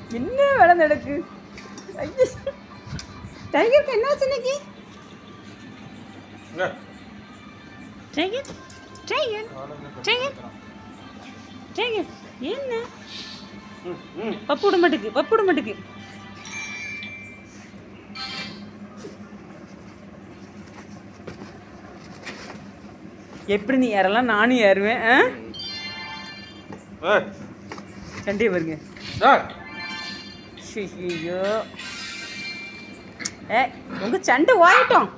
என்ன வேலை நடக்கு ஐயோ. டைகருக்கு என்னாச்சு இன்னைக்கு டைகர் டைகர் டைகர் டைகர் என்ன பப்பு விட மாட்டுக்கு பப்பு விட மாட்டுக்கு எப்படி நீ ஏறலாம் நானும் ஏறுவேன் ஆ சண்டையை பாருங்க ஐயோ ஏ உங்க சண்டை ஓயட்டும்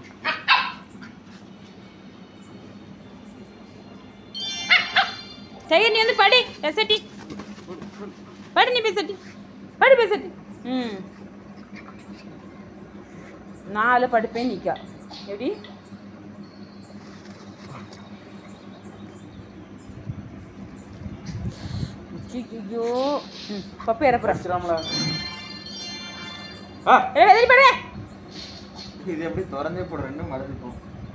சையர் நீ வந்து படி பெசட்டி படி நீ பெசட்டி படி பெசட்டி ம் நாலு படுப்பேன் நிக்கா எப்படி ஐயோ ம் பப்பு இறப்புறேன் ஏ எதிரி படு இது எப்படி திறந்தே போட ரெண்டும் மறந்துப்போம்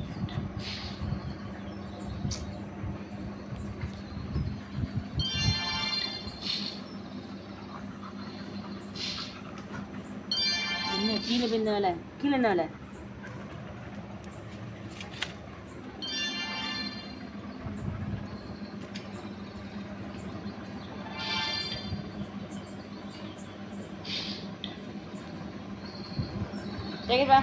என்ன கீழே பின்னால கீழே நால ஜெகப்பா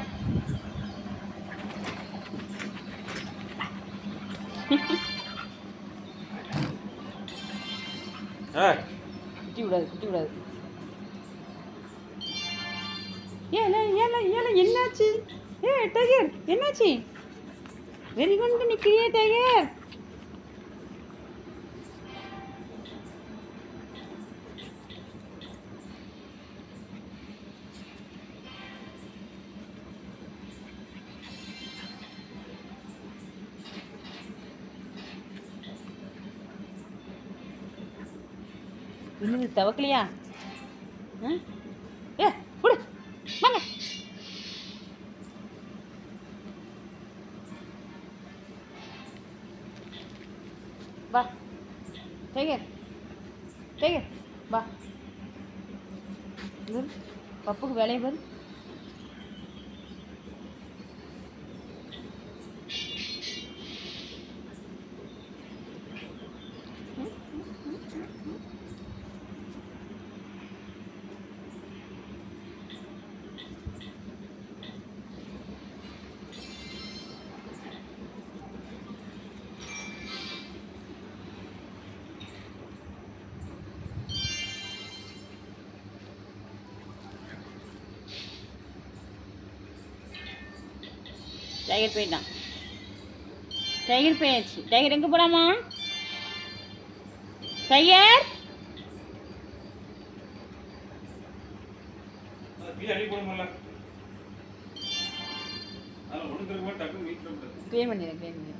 குட்டி விடாது குட்டி விடாது ஏல ஏல ஏல என்னாச்சு ஏ டைகர் என்னாச்சு வெறி கொண்டு நிக்கிறியே டைகர் இன்னும் இது தவக்கலையா ஆ? ஏ குடு வாங்க வா டைகர் டைகர் வா இங்க வரு. பப்புக்கு வேலையை பாரு டைகர் போயிட்டான் டைகர் போயாச்சு டைகர் எங்கே போடாமா டைகர் க்ளீன் பண்ணிடுறேன் க்ளீன் பண்ணிடுறேன்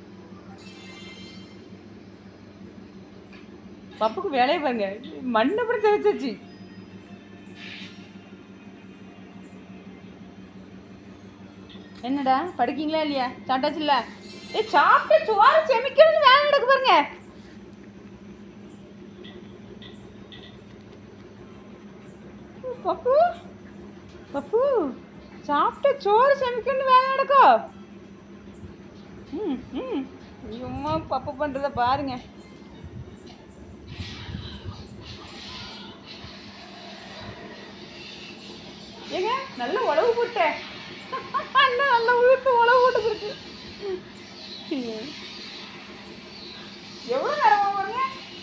பப்புக்கு வேலையை பாருங்க மண்ணை கூட தெரிச்சாச்சு என்னடா படிக்கீங்களா இல்லையா சாப்பிட்டாச்சுல்ல ஏ சாப்பிட்டு சோறு செமிக்கிறது வேலை நடக்கு பாருங்க பப்பு பப்பு சாப்பிட்டு சோறு செமிக்கணும் வேலை நடக்கும் ம் ம் ஐயோம்மா பப்பு பண்ணுறத பாருங்க ஏங்க நல்ல உழவு போட்டேன் அண்ணா நல்ல உயிர்த்து உழவு போட்டுருக்கு எவ்வளோ நேரமா பாருங்க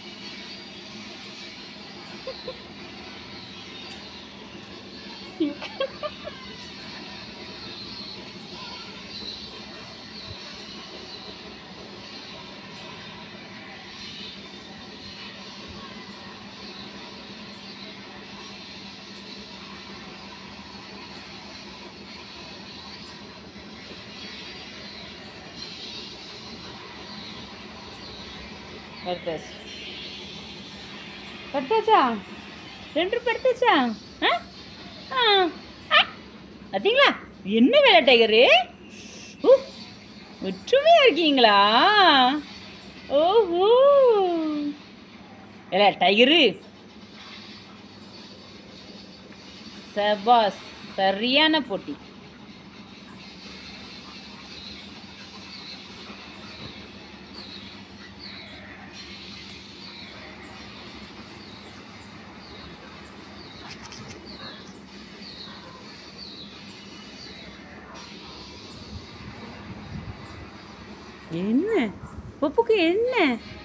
எடுத்தாச்சு எடுத்தாச்சா ரெண்டு ரூபாய் எடுத்தாச்சா ஆ ஆ ஆ. பார்த்தீங்களா என்ன வேலை டைகரு ஓ ஒற்றுமையாக இருக்கீங்களா ஓஹோ இல்லை டைகரு சபாஸ் சரியான போட்டி என்ன பப்புக்கு என்ன